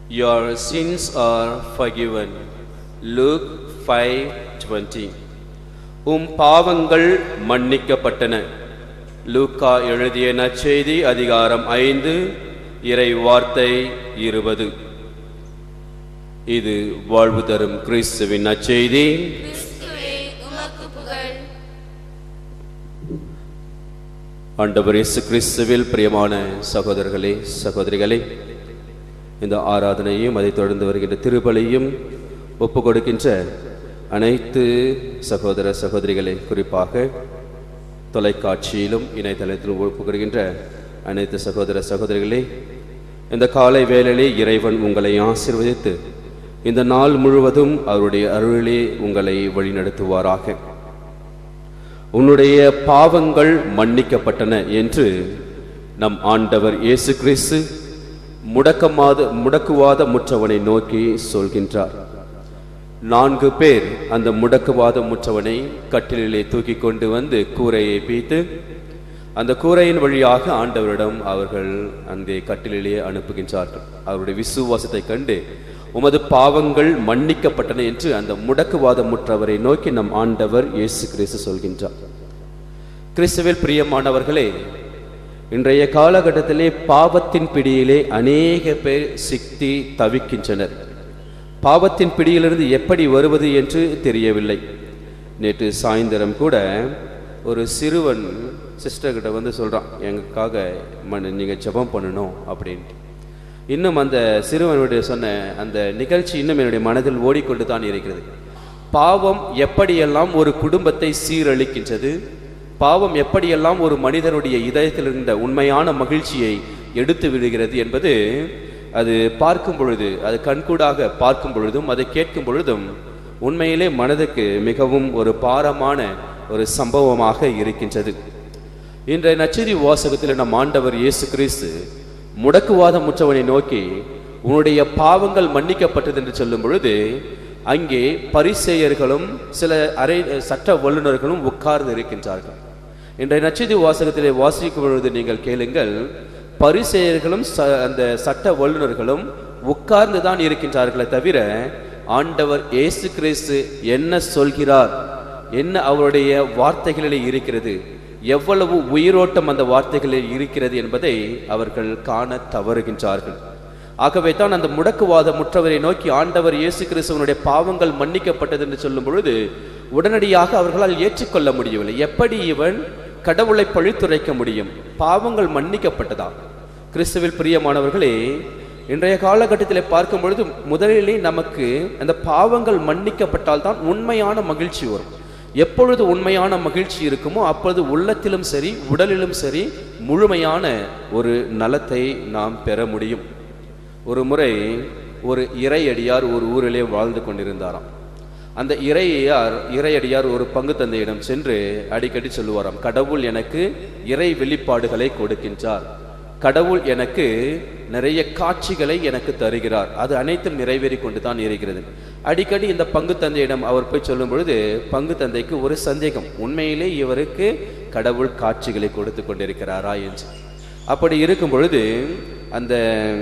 Your sins are forgiven. Luke 5:20 உம் பாவங்கள் மன்னிக்கப்பட்டன லூக்கா எழுதிய நற்செய்தி அதிகாரம் ஐந்து இறை வார்த்தை இருபது இது வாழ்வு தரும் கிறிஸ்துவின் நற்செய்தி கிறிஸ்துவே உமக்கு புகழ் ஆண்டவர் இயேசு கிறிஸ்துவில் பிரியமான சகோதரர்களே சகோதரிகளே இந்த ஆராதனையும் அதைத் தொடர்ந்து வருகின்ற திருப்பலியும் ஒப்பு கொடுக்கின்ற அனைத்து சகோதர சகோதரிகளை குறிப்பாக தொலைக்காட்சியிலும் இணையதளத்திலும் ஒப்பு கொடுக்கின்ற அனைத்து சகோதர சகோதரிகளே இந்த காலை வேளையிலே இறைவன் உங்களை ஆசீர்வதித்து இந்த நாள் முழுவதும் அவருடைய அருளிலே உங்களை வழிநடத்துவாராக உன்னுடைய பாவங்கள் மன்னிக்கப்பட்டன என்று நம் ஆண்டவர் இயேசு கிறிஸ்து முடக்கமாத முடக்குவாத முற்றவனை நோக்கி சொல்கின்றார் நான்கு பேர் அந்த முடக்குவாத முற்றவனை கட்டிலிலே தூக்கி கொண்டு வந்து கூரையை பீத்து அந்த கூரையின் வழியாக ஆண்டவரிடம் அவர்கள் அங்கே கட்டிலே அனுப்புகின்றார்கள் அவருடைய விசுவாசத்தை கண்டு உமது பாவங்கள் மன்னிக்கப்பட்டன என்று அந்த முடக்குவாத முற்றவரை நோக்கி நம் ஆண்டவர் இயேசு கிறிஸ்து சொல்கின்றார் கிறிஸ்துவில் பிரியமானவர்களே இன்றைய காலகட்டத்திலே பாவத்தின் பிடியிலே அநேக பேர் சிக்கி தவிக்கின்றனர் பாவத்தின் பிடியிலிருந்து எப்படி வருவது என்று தெரியவில்லை நேற்று சாயந்தரம் கூட ஒரு சிறுவன் சிஸ்டர்கிட்ட வந்து சொல்கிறான் எங்களுக்காக மன நீங்கள் ஜெபம் பண்ணணும் அப்படின்ட்டு இன்னும் அந்த சிறுவனுடைய சொன்ன அந்த நிகழ்ச்சி இன்னும் என்னுடைய மனதில் ஓடிக்கொண்டு தான் இருக்கிறது பாவம் எப்படியெல்லாம் ஒரு குடும்பத்தை சீரழிக்கின்றது பாவம் எப்படியெல்லாம் ஒரு மனிதனுடைய இதயத்தில் இருந்த உண்மையான மகிழ்ச்சியை எடுத்து விடுகிறது என்பது அது பார்க்கும் பொழுது அது கண்கூடாக பார்க்கும் பொழுதும் அதை கேட்கும் பொழுதும் உண்மையிலே மனதுக்கு மிகவும் ஒரு பாரமான ஒரு சம்பவமாக இருக்கின்றது இன்றைய நச்சரி வாசகத்தில் நம் ஆண்டவர் இயேசு கிறிஸ்து முடக்குவாத முற்றவனை நோக்கி உன்னுடைய பாவங்கள் மன்னிக்கப்பட்டது என்று சொல்லும் பொழுது அங்கே பரிசேயர்களும் சில அரை சட்ட வல்லுநர்களும் உட்கார்ந்து இருக்கின்றார்கள் இன்றைய நச்செய்தி வாசகத்திலே வாசிக்கும் பொழுது நீங்கள் கேளுங்கள் பரிசேயர்களும் ச- அந்த சட்ட வல்லுநர்களும் உட்கார்ந்து தான் இருக்கின்றார்களே தவிர ஆண்டவர் இயேசு கிறிஸ்து என்ன சொல்கிறார் என்ன அவருடைய வார்த்தைகளிலே இருக்கிறது எவ்வளவு உயிரோட்டம் அந்த வார்த்தைகளில் இருக்கிறது என்பதை அவர்கள் காண தவறுகின்றார்கள் ஆகவே தான் அந்த முடக்குவாத முற்றவரை நோக்கி ஆண்டவர் இயேசு கிறிஸ்துவனுடைய பாவங்கள் மன்னிக்கப்பட்டது என்று சொல்லும் பொழுது உடனடியாக அவர்களால் ஏற்றுக்கொள்ள முடியவில்லை எப்படி இவன் கடவுளை பழித்துரைக்க முடியும் பாவங்கள் மன்னிக்கப்பட்டதா கிறிஸ்துவில் பிரியமானவர்களே இன்றைய காலகட்டத்திலே பார்க்கும் பொழுது முதலிலே நமக்கு அந்த பாவங்கள் மன்னிக்கப்பட்டால் தான் உண்மையான மகிழ்ச்சி வரும் எப்பொழுது உண்மையான மகிழ்ச்சி இருக்குமோ அப்பொழுது உள்ளத்திலும் சரி உடலிலும் சரி முழுமையான ஒரு நலத்தை நாம் பெற முடியும் ஒரு முறை ஒரு இறையடியார் ஒரு ஊரிலே வாழ்ந்து கொண்டிருந்தாராம் அந்த இறையார் இறையடியார் ஒரு பங்கு தந்தையிடம் சென்று அடிக்கடி சொல்லுவாராம் கடவுள் எனக்கு இறை வெளிப்பாடுகளை கொடுக்கின்றார் கடவுள் எனக்கு நிறைய காட்சிகளை எனக்கு தருகிறார் அது அனைத்தும் நிறைவேறி கொண்டு தான் இருக்கிறது அடிக்கடி இந்த பங்கு தந்தையிடம் அவர் போய் சொல்லும் பொழுது பங்கு தந்தைக்கு ஒரு சந்தேகம் உண்மையிலே இவருக்கு கடவுள் காட்சிகளை கொடுத்து கொண்டிருக்கிறாரா என்று அப்படி இருக்கும் பொழுது அந்த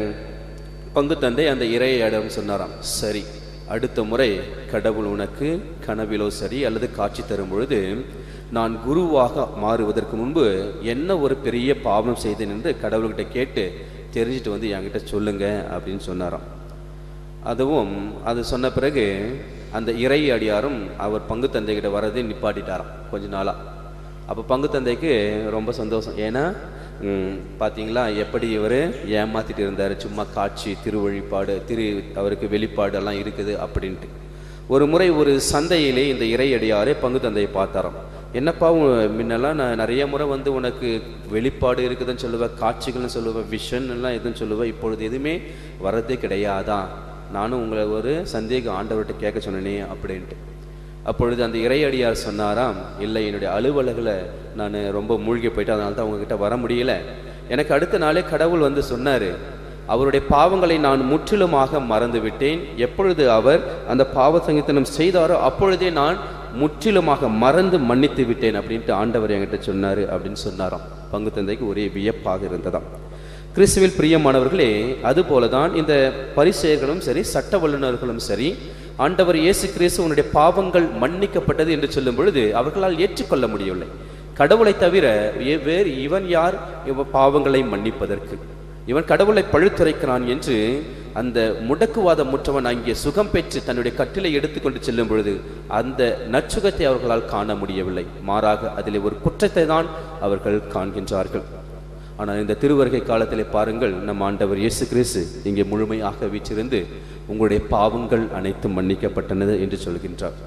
பங்கு தந்தை அந்த இறையிடம் சொன்னாராம் சரி அடுத்த முறை கடவுள் உனக்கு கனவிலோ சரி அல்லது காட்சி தரும் பொழுது நான் குருவாக மாறுவதற்கு முன்பு என்ன ஒரு பெரிய பாவம் செய்தேன் என்று கடவுள்கிட்ட கேட்டு தெரிஞ்சுட்டு வந்து என்கிட்ட சொல்லுங்க அப்படின்னு சொன்னாராம் அதுவும் அது சொன்ன பிறகு அந்த இறை அடியாரும் அவர் பங்கு தந்தைகிட்ட வரதை நிப்பாட்டிட்டாராம் கொஞ்ச நாளா அப்போ பங்கு தந்தைக்கு ரொம்ப சந்தோஷம் ஏன்னா ம், பாத்தீங்களா எப்படி இவர் ஏமாத்திட்டு இருந்தார் சும்மா காட்சி திருவழிப்பாடு திரு அவருக்கு வெளிப்பாடு எல்லாம் இருக்குது அப்படின்ட்டு ஒரு முறை ஒரு சந்தையிலே இந்த இறையடியாரே பங்கு தந்தையை பார்த்தாராம் என்னப்பா உன் முன்னெல்லாம் நான் நிறைய முறை வந்து உனக்கு வெளிப்பாடு இருக்குதுன்னு சொல்லுவேன் காட்சிகள்னு சொல்லுவேன் விஷன் எல்லாம் எதுவும் சொல்லுவேன் இப்பொழுது எதுவுமே வர்றதே கிடையாதா நானும் உங்களை ஒரு சந்தேகம் ஆண்டவர்கிட்ட கேட்க சொன்னேனே அப்படின்ட்டு அப்பொழுது அந்த இறையடியார் சொன்னாராம் இல்லை என்னுடைய அலுவலகில் நான் ரொம்ப மூழ்கி போயிட்டு அதனால தான் உங்ககிட்ட வர முடியல எனக்கு அடுத்த நாளே கடவுள் வந்து சொன்னார் அவருடைய பாவங்களை நான் முற்றிலுமாக மறந்து விட்டேன் எப்பொழுது அவர் அந்த பாவ சங்கீதனம் செய்தாரோ அப்பொழுதே நான் முற்றிலுமாக மறந்து மன்னித்து விட்டேன் அப்படின்ட்டு ஆண்டவர் என்கிட்ட சொன்னார் அப்படின்னு சொன்னாராம் பங்கு தந்தைக்கு ஒரே வியப்பாக இருந்ததாம் கிறிஸ்துவில் பிரியமானவர்களே அதுபோலதான் இந்த பரிசெயர்களும் சரி சட்ட வல்லுநர்களும் சரி ஆண்டவர் இயேசு கிறிஸ்து உன்னுடைய பாவங்கள் மன்னிக்கப்பட்டது என்று சொல்லும் பொழுது அவர்களால் ஏற்றுக்கொள்ள முடியவில்லை கடவுளை தவிர வே- வேறு இவன் யார் இவன் பாவங்களை மன்னிப்பதற்கு இவன் கடவுளை பழுத்துரைக்கிறான் என்று அந்த முடக்குவாத முற்றவன் அங்கே சுகம் பெற்று தன்னுடைய கட்டிலை எடுத்துக்கொண்டு செல்லும் பொழுது அந்த நற்சுகத்தை அவர்களால் காண முடியவில்லை மாறாக அதிலே ஒரு குற்றத்தை தான் அவர்கள் காண்கின்றார்கள் ஆனால் இந்த திருவருகை காலத்திலே பாருங்கள் நம் ஆண்டவர் இயேசு கிறிஸ்து இங்கே முழுமையாக வீற்றிருந்து உங்களுடைய பாவங்கள் அனைத்தும் மன்னிக்கப்பட்டனது என்று சொல்கின்றார்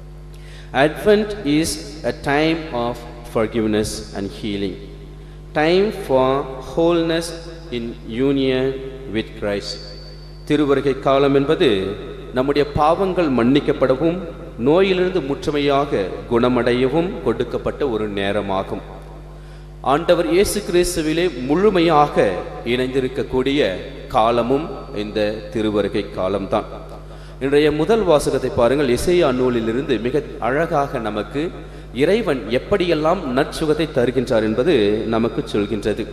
Advent is a time of forgiveness and healing, time for wholeness in union with Christ. திருவருகை காலம் என்பது நம்முடைய பாவங்கள் மன்னிக்கப்படவும் நோயிலிருந்து முற்றுமையாக குணமடையவும் கொடுக்கப்பட்ட ஒரு நேரமாகும் ஆண்டவர் இயேசு கிறிஸ்துவிலே முழுமையாக இணைந்திருக்கக்கூடிய காலமும் இந்த திருவருகை காலம்தான் இன்றைய முதல் வாசகத்தை பாருங்கள் இசையா நூலிலிருந்து மிக அழகாக நமக்கு இறைவன் எப்படியெல்லாம் நற்சுகத்தை தருகின்றார் என்பது நமக்கு சொல்கின்றது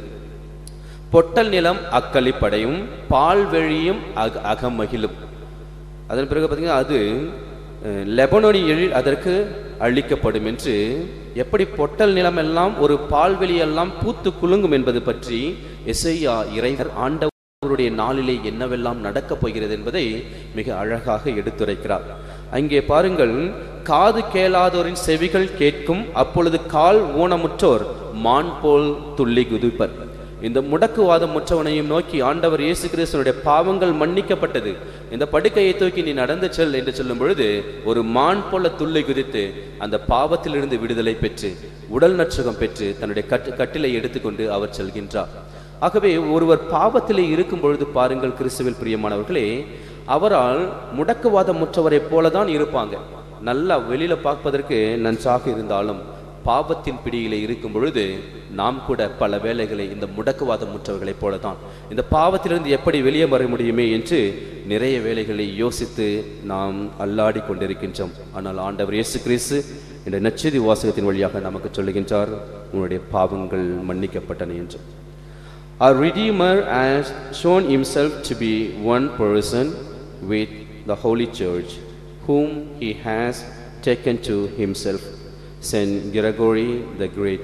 பொட்டல் நிலம் அக்களிப்படையும் பால்வெளியும் அக அகமகிழும் அதன் பிறகு பார்த்தீங்கன்னா அது அஹ், லெபனோனி எழில் அதற்கு அளிக்கப்படும் என்று எப்படி பொட்டல் நிலம் எல்லாம் ஒரு பால்வெளி எல்லாம் பூத்து குலுங்கும் என்பது பற்றி எசையா இறைவர் ஆண்டவருடைய நாளிலே என்னவெல்லாம் நடக்கப் போகிறது என்பதை மிக அழகாக எடுத்துரைக்கிறார் அங்கே பாருங்கள் காது கேளாதோரின் செவிகள் கேட்கும் அப்பொழுது கால் ஊனமுற்றோர் மான் போல் துள்ளி குதிப்பர் இந்த முடக்குவாதம் முற்றவனையும் நோக்கி ஆண்டவர் இயேசு கிறிஸ்துவனுடைய பாவங்கள் மன்னிக்கப்பட்டது இந்த படுக்கையை தூக்கி நீ நடந்து செல் என்று சொல்லும் பொழுது ஒரு மான் போல துள்ளி குதித்து அந்த பாவத்திலிருந்து விடுதலை பெற்று உடல் நற்சுகம் பெற்று தன்னுடைய கட்டு கட்டிலை எடுத்துக்கொண்டு அவர் செல்கின்றார் ஆகவே ஒருவர் பாவத்திலே இருக்கும் பொழுது பாருங்கள் கிறிஸ்துவில் பிரியமானவர்களே அவரால் முடக்குவாதம் முற்றவரை போலதான் இருப்பாங்க நல்லா வெளியில பார்ப்பதற்கு நன்றாக இருந்தாலும் பாவத்தின் பிடியிலே இருக்கும் பொழுது நாம் கூட பல வேளைகளை இந்த முடக்குவாதம் முற்றவர்களைப் போலதான் இந்த பாவத்திலிருந்து எப்படி வெளியே வர முடியுமே என்று நிறைய வேளைகளை யோசித்து நாம் அல்லாடி கொண்டிருக்கின்றோம் ஆனால் ஆண்டவர் இயேசு கிறிஸ்து இந்த நச்செய்தி வாசகத்தின் வழியாக நமக்கு சொல்லுகின்றார் உன்னுடைய பாவங்கள் மன்னிக்கப்பட்டன என்று Our Redeemer has shown himself to be one person with the Holy Church, whom he has taken to himself, Saint Gregory the Great.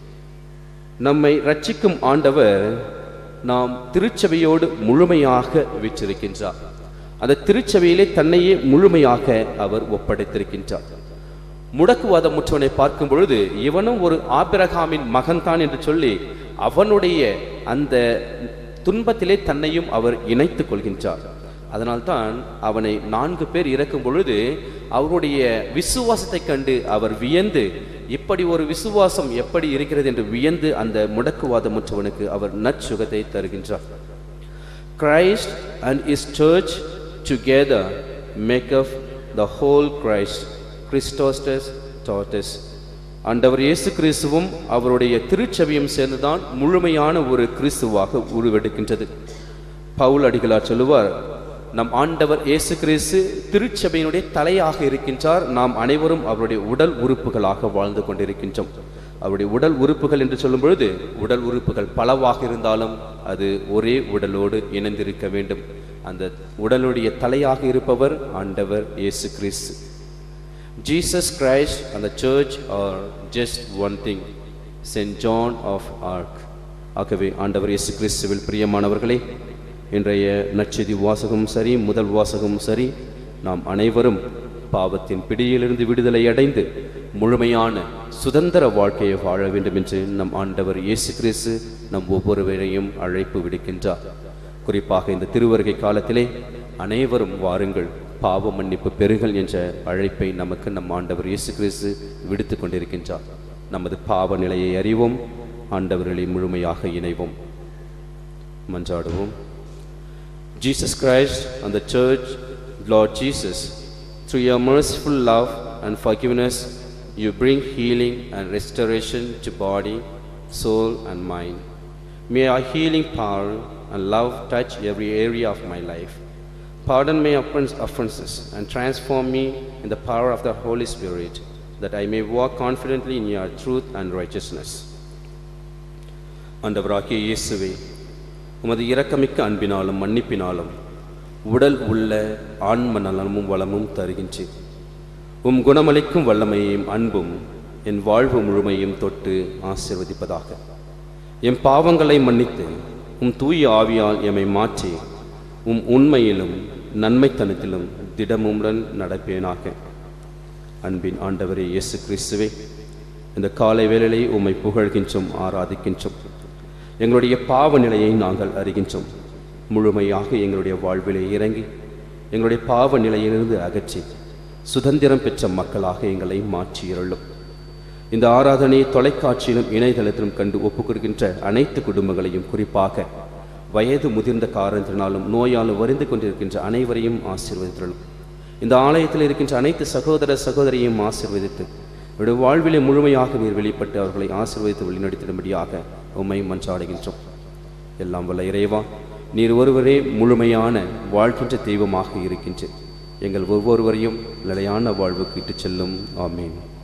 நம்மை ரட்சிக்கும் ஆண்டவர் நாம் திருச்சபையோடு முழுமையாக விற்றிருக்கின்றார் அந்த திருச்சபையிலே தன்னையே முழுமையாக அவர் ஒப்படைத்திருக்கின்றார் முடக்குவாத முற்றவனை பார்க்கும் பொழுது இவனும் ஒரு ஆபிரகாமின் மகன்தான் என்று சொல்லி அவனுடைய அந்த துன்பத்திலே தன்னையும் அவர் இணைத்துக் கொள்கின்றார் அதனால்தான் அவனை நான்கு பேர் இறக்கும் பொழுது அவருடைய விசுவாசத்தை கண்டு அவர் வியந்து இப்படி ஒரு விசுவாசம் எப்படி இருக்கிறது என்று வியந்து அந்த முடக்குவாத முற்றவனுக்கு அவர் நற்சுகத்தை தருகின்றார் Christ and his church together make up the whole Christ. Christostes tortus. ஆண்டவர் இயேசு கிறிஸ்துவும் அவருடைய திருச்சபையும் சேர்ந்துதான் முழுமையான ஒரு கிறிஸ்துவாக உருவெடுக்கின்றது பவுல் அடிகளார் சொல்லுவார் நம் ஆண்டவர் இயேசு கிறிஸ்து திருச்சபையினுடைய தலையாக இருக்கின்றார் நாம் அனைவரும் அவருடைய உடல் உறுப்புகளாக வாழ்ந்து கொண்டிருக்கின்றோம் அவருடைய உடல் உறுப்புகள் என்று சொல்லும் பொழுது உடல் உறுப்புகள் பலவாக இருந்தாலும் அது ஒரே உடலோடு இணைந்திருக்க வேண்டும் அந்த உடலுடைய தலையாக இருப்பவர் ஆண்டவர் இயேசு கிறிஸ்து Jesus Christ and the church are just one thing. Saint John of Arc. ஆகவே ஆண்டவர் இயேசு கிறிஸ்துவில் பிரியமானவர்களே இன்றைய நற்செய்தி வாசகமும் சரி முதல் வாசகமும் சரி நாம் அனைவரும் பாவத்தின் பிடியிலிருந்து விடுதலை அடைந்து முழுமையான சுதந்திர வாழ்க்கையை வாழ வேண்டும் என்று நம் ஆண்டவர் இயேசு கிறிஸ்து நம் ஒவ்வொருவரையும் அழைப்பு விடுக்கின்றார் குறிப்பாக இந்த திருவருகை காலத்திலே அனைவரும் வாருங்கள் பாவ மன்னிப்பு பெறுகள் என்ற அழைப்பை நமக்கு நம் ஆண்டவர் இயேசு கிறிஸ்து விடுத்து கொண்டிருக்கின்றார் நமது பாவ நிலையை அறிவோம் ஆண்டவர்களை முழுமையாக இணைவோம் மன்றாடுவோம் Jesus Christ and the church, Lord Jesus, through your merciful love and forgiveness, you bring healing and restoration to body, soul, and mind. May our healing power and love touch every area of my life. Pardon my offens- offenses and transform me in the power of the Holy Spirit, that I may walk confidently in your truth and righteousness. ஆண்டவராகிய இயேசுவே உமது இரக்கமிக்க அன்பினாலும் மன்னிப்பினாலும் உடல் உள்ள ஆன்ம நலமும் வளமும் தருகின்றேன் உம் குணமளிக்கும் வல்லமையும் அன்பும் என் வாழ்வு முழுமையும் தொட்டு ஆசிர்வதிப்பதாக எம் பாவங்களை மன்னித்து உம் தூய ஆவியால் எம்மை மாற்றி உம் உண்மையிலும் நன்மைத்தனத்திலும் திடமுடன் நடப்பேனாக அன்பின் ஆண்டவரே இயேசு கிறிஸ்துவே இந்த காலை வேளையிலே உம்மை புகழ்கின்றோம் ஆராதிக்கின்றோம் எங்களுடைய பாவ நிலையை நாங்கள் அறிகின்றோம் முழுமையாக எங்களுடைய வாழ்விலே இறங்கி எங்களுடைய பாவ நிலையிலிருந்து அகற்றி சுதந்திரம் பெற்ற மக்களாக எங்களை மாற்றியிருளும் இந்த ஆராதனை தொலைக்காட்சியிலும் இணையதளத்திலும் கண்டு ஒப்புக்கொடுக்கின்ற அனைத்து குடும்பங்களையும் குறிப்பாக வயது முதிர்ந்த காரணத்தினாலும் நோயாலும் வருந்து கொண்டிருக்கின்ற அனைவரையும் ஆசீர்வதித்தருளும் இந்த ஆலயத்தில் இருக்கின்ற அனைத்து சகோதர சகோதரியையும் ஆசீர்வதித்து அவருடைய வாழ்விலே முழுமையாக நீர் வெளிப்பட்டு அவர்களை ஆசீர்வதித்து வழிநடத்திடும்படியாக உம்மை மன்றாடுகின்றோம் எல்லாம் வல்ல இறைவா நீர் ஒருவரே முழுமையான வாழ்கின்ற தெய்வமாக இருக்கின்ற எங்கள் ஒவ்வொருவரையும் நிலையான வாழ்வுக்கு இட்டுச் செல்லும் ஆமீன்